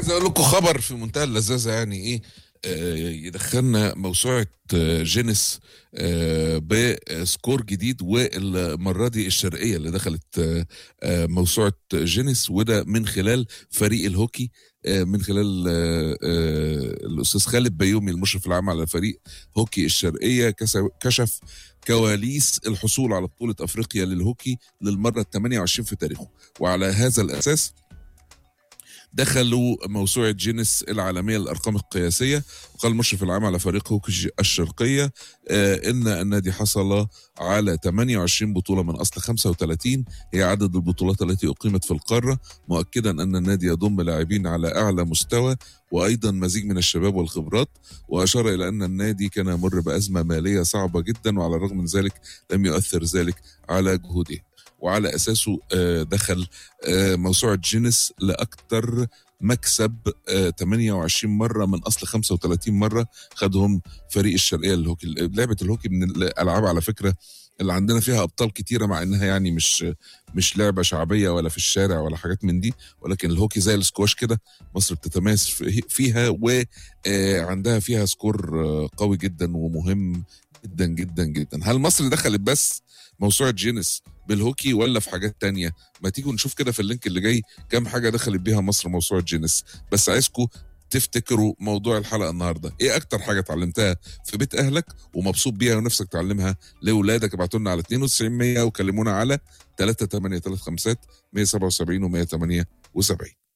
عايز اقول لكم خبر في منتهى اللذاذه يعني ايه آه، يدخلنا موسوعه آه، جينيس آه، بسكور جديد والمره دي الشرقيه اللي دخلت آه، آه، موسوعه جينيس وده من خلال فريق الهوكي آه، من خلال آه، آه، الاستاذ خالد بيومي المشرف العام على فريق هوكي الشرقيه كس- كشف كواليس الحصول على بطوله افريقيا للهوكي للمره ال 28 في تاريخه وعلى هذا الاساس دخلوا موسوعة جينيس العالمية للأرقام القياسية وقال المشرف العام على فريق هوكي الشرقية آه إن النادي حصل على 28 بطولة من أصل 35 هي عدد البطولات التي أقيمت في القارة مؤكدا أن النادي يضم لاعبين على أعلى مستوى وأيضا مزيج من الشباب والخبرات وأشار إلى أن النادي كان يمر بأزمة مالية صعبة جدا وعلى الرغم من ذلك لم يؤثر ذلك على جهوده وعلى أساسه آه، دخل آه، موسوعة جينيس لأكثر مكسب آه، 28 مرة من أصل 35 مرة خدهم فريق الشرقية للهوكي لعبة الهوكي من الألعاب على فكرة اللي عندنا فيها أبطال كتيرة مع إنها يعني مش مش لعبة شعبية ولا في الشارع ولا حاجات من دي ولكن الهوكي زي السكواش كده مصر بتتميز في- فيها وعندها فيها سكور آه، قوي جدا ومهم جدا جدا جدا هل مصر دخلت بس موسوعة جينيس بالهوكي ولا في حاجات تانية ما تيجوا نشوف كده في اللينك اللي جاي كام حاجة دخلت بيها مصر موسوعة جينيس بس عايزكم تفتكروا موضوع الحلقة النهاردة ايه اكتر حاجة اتعلمتها في بيت اهلك ومبسوط بيها ونفسك تعلمها لاولادك ابعتوا لنا على 92 100 وكلمونا على 3 8 3 5 177 و 178